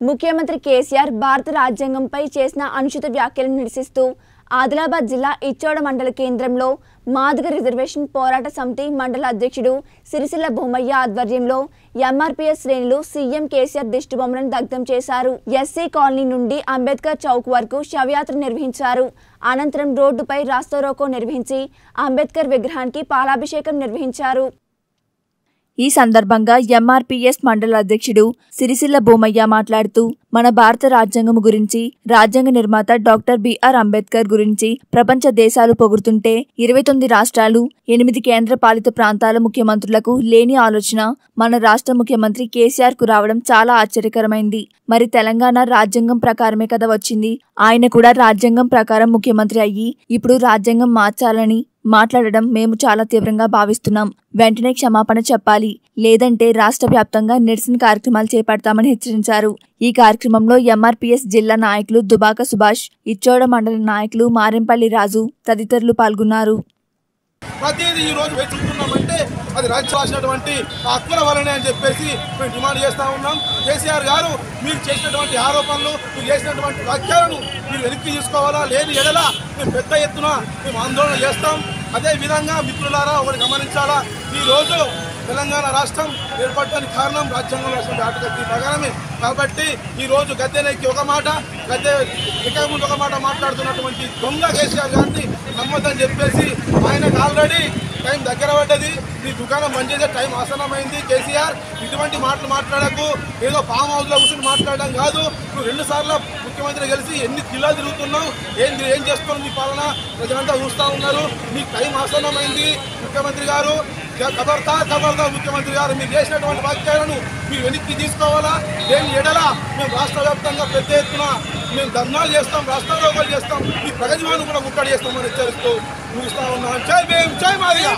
ముఖ్యమంత్రి కేసీఆర్ భారత రాజ్యాంగంపై చేసిన అనుచిత వ్యాఖ్యలను నిరసిస్తూ ఆదిలాబాద్ జిల్లా ఇచ్చోడ మండల కేంద్రంలో మాదిగ రిజర్వేషన్ పోరాట సమితి మండల అధ్యక్షుడు సిరిసిల్ల భూమయ్య ఆధ్వర్యంలో ఎంఆర్పీఎస్ శ్రేణులు సీఎం కేసీఆర్ దిష్టిబొమ్మలను దగ్ధం చేశారు ఎస్సీ కాలనీ నుండి అంబేద్కర్ చౌక్ వరకు శవయాత్ర నిర్వహించారు అనంతరం రోడ్డుపై రాస్తారోకో నిర్వహించి అంబేద్కర్ విగ్రహానికి పాలాభిషేకం నిర్వహించారు ఈ సందర్భంగా ఎంఆర్పీఎస్ మండల అధ్యక్షుడు సిరిసిల్ల బోమయ్య మాట్లాడుతూ మన భారత రాజ్యాంగం గురించి రాజ్యాంగ నిర్మాత డాక్టర్ బిఆర్ అంబేద్కర్ గురించి ప్రపంచ దేశాలు పొగుడుతుంటే ఇరవై తొమ్మిది రాష్ట్రాలు ఎనిమిది కేంద్ర పాలిత ప్రాంతాల ముఖ్యమంత్రులకు లేని ఆలోచన మన రాష్ట్ర ముఖ్యమంత్రి కేసీఆర్ కు రావడం చాలా ఆశ్చర్యకరమైంది మరి తెలంగాణ రాజ్యాంగం ప్రకారమే కదా వచ్చింది ఆయన కూడా రాజ్యాంగం ప్రకారం ముఖ్యమంత్రి అయ్యి ఇప్పుడు రాజ్యాంగం మార్చాలని మాట్లాడడం మేము చాలా తీవ్రంగా భావిస్తున్నాం వెంటనే క్షమాపణ చెప్పాలి లేదంటే రాష్ట్ర వ్యాప్తంగా నిరసన కార్యక్రమాలు చేపడతామని హెచ్చరించారు ఈ కార్యక్రమంలో ఎంఆర్పీఎస్ జిల్లా నాయకులు దుబాక సుభాష్ ఇచ్చోడ మండల నాయకులు మారెంపల్లి రాజు తదితరులు పాల్గొన్నారు ప్రతిదీ ఈ రోజు వెతుకుతున్నామంటే అది రాజ్యం రాసినటువంటి ఆ హక్కుల వలనే అని చెప్పేసి మేము డిమాండ్ చేస్తా ఉన్నాం కేసీఆర్ గారు మీరు చేసినటువంటి ఆరోపణలు మీరు చేసినటువంటి వాక్యాలను మీరు వెనక్కి తీసుకోవాలా లేని ఎడల మేము పెద్ద ఎత్తున మేము ఆందోళన చేస్తాం అదే విధంగా మిత్రులారా ఒకటి గమనించాలా ఈ రోజు తెలంగాణ రాష్ట్రం ఏర్పడటానికి కారణం రాజ్యాంగం రాసిన ఆర్టికల్ త్రీ ప్రకారమే కాబట్టి ఈ రోజు గద్దెనెక్కి ఒక మాట గద్దె ఎక్క ముందు ఒక మాట మాట్లాడుతున్నటువంటి దొంగ కేసీఆర్ గారిని నమ్మొద్దని చెప్పేసి ఆయనకు ఆల్రెడీ టైం దగ్గర పడ్డది నీ దుకాణం బంద్ చేసే టైం ఆసనమైంది కేసీఆర్ ఇటువంటి మాటలు మాట్లాడకు ఏదో ఫామ్ హౌస్లో కూర్చొని మాట్లాడడం కాదు నువ్వు రెండు సార్లు ముఖ్యమంత్రి కలిసి ఎన్ని జిల్లాలు తిరుగుతున్నావు ఏం ఏం చేస్తున్నావు నీ పాలన ప్రజలంతా చూస్తూ ఉన్నారు నీకు టైం ఆసనమైంది ముఖ్యమంత్రి గారు ఖబర్దా ఖబర్దా ముఖ్యమంత్రి గారు మీరు చేసినటువంటి వాక్యాలను మీరు వెనక్కి తీసుకోవాలా దేని ఎడల మేము రాష్ట్ర వ్యాప్తంగా పెద్ద ఎత్తున మేము ధర్నాలు చేస్తాం రాష్ట్రారోగాలు చేస్తాం ఈ ప్రగతివాన్ని కూడా ముట్టడి చేస్తామని హెచ్చరిస్తూ ముగిస్తా ఉన్నాం జై భీమ్ జై మాదిగా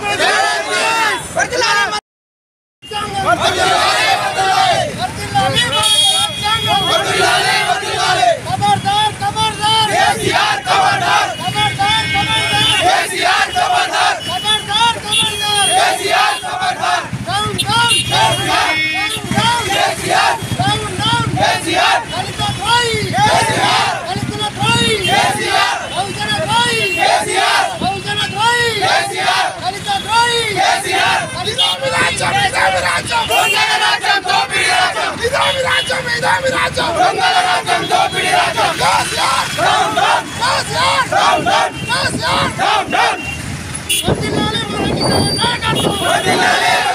खबरदार खबरदार केसीआर खबरदार खबरदार खबरदार केसीआर खबरदार खबरदार खबरदार केसीआर खबरदार down down KCR KCR down down KCR Dalit भाई केसीआर दलित भाई केसीआर बहुजन भाई केसीआर बहुजन भाई केसीआर दलित भाई केसीआर निजामी राज्యం నిజామి రాజ్యం దొంగల రాజ్యం దోపిడీ రాజ్యం నిజామి రాజ్యం నిజామి రాజ్యం దొంగల రాజ్యం దోపిడీ రాజ్యం KCR down down KCR down down KCR down down వర్ధిల్లాలి మన నాయకత్వం వర్ధిల్లాలి